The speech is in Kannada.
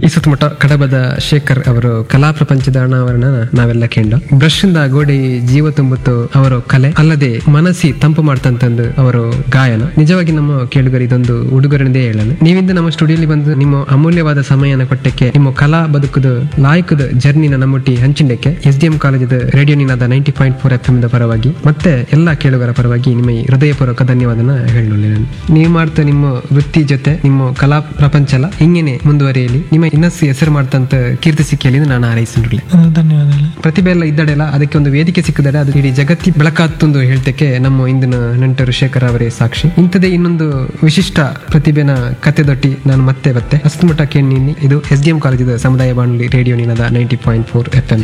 ಈ ಸುತ್ತಮುತ್ತ ಕಡಬದ ಶೇಖರ್ ಅವರು ಕಲಾ ಪ್ರಪಂಚದ ಅನಾವರಣ ನಾವೆಲ್ಲ ಕೇಂಡು ಬ್ರಷ್ ಇಂದ ಗೋಡಿ ಜೀವ ತುಂಬುತ್ತು ಅವರ ಕಲೆ ಅಲ್ಲದೆ ಮನಸ್ಸಿ ತಂಪು ಮಾಡ್ತಂತಂದು ಅವರು ಗಾಯನ ನಿಜವಾಗಿ ನಮ್ಮ ಕೇಳುಗರು ಇದೊಂದು ಉಡುಗೊರೆಂದೇ ಹೇಳಲು ನೀವಿಂದ ನಮ್ಮ ಸ್ಟುಡಿಯೋಲಿ ಬಂದು ನಿಮ್ಮ ಅಮೂಲ್ಯವಾದ ಸಮಯನ ಕೊಟ್ಟಕ್ಕೆ ನಿಮ್ಮ ಕಲಾ ಬದುಕುದು ಲಾಯಕದ ಜರ್ನಿನ ನಮ್ಮೊಟ್ಟಿ ಹಂಚಿಂಡಕ್ಕೆ ಎಸ್ ಡಿ ಎಂ ಕಾಲೇಜದ radio Ninaada ninety point four F M ಪರವಾಗಿ ಮತ್ತೆ ಎಲ್ಲ ಕೇಳುಗರ ಪರವಾಗಿ ನಿಮ್ಮ ಈ ಹೃದಯಪೂರ್ವಕ ಧನ್ಯವಾದನ ಹೇಳಲು ನಾನು ನೀವು ಮಾಡ್ತಾ ನಿಮ್ಮ ವೃತ್ತಿ ಜೊತೆ ನಿಮ್ಮ ಕಲಾ ಪ್ರಪಂಚ ಎಲ್ಲ ಹಿಂಗೇನೆ ಮುಂದುವರಿಯಲಿ ನಿಮ್ಮ ಇನ್ನಷ್ಟು ಹೆಸರು ಮಾಡ್ತಂತ ಕೀರ್ತಿ ಸಿಕ್ಕಲಿ ಅಂತ ನಾನು ಹಾರೈಸಿನ್ರಿ ಧನ್ಯವಾದಗಳು ಪ್ರತಿಭೆ ಎಲ್ಲ ಇದ್ದಡೆಲ್ಲ ಅದಕ್ಕೆ ಒಂದು ವೇದಿಕೆ ಸಿಕ್ಕದಡೆ ಅದು ಇಡೀ ಜಗತ್ತಿ ಬೆಳಕಾತ್ತೊಂದು ಹೇಳ್ತಕ್ಕೆ ನಮ್ಮ ಇಂದಿನ ನೆಂಟರು ಶೇಖರ್ ಅವರೇ ಸಾಕ್ಷಿ ಇಂಥದೇ ಇನ್ನೊಂದು ವಿಶಿಷ್ಟ ಪ್ರತಿಭೆನ ಕತೆದೊಟ್ಟಿ ನಾನು ಮತ್ತೆ ಬತ್ತೆ ಹಸ್ತಮುಟ ಕೇಳಿ ಇದು ಎಸ್ ಡಿ ಎಂ ಕಾಲೇಜಿದ ಸಮುದಾಯ ಬಾನುಲಿ radio Ninaada ninety point four F M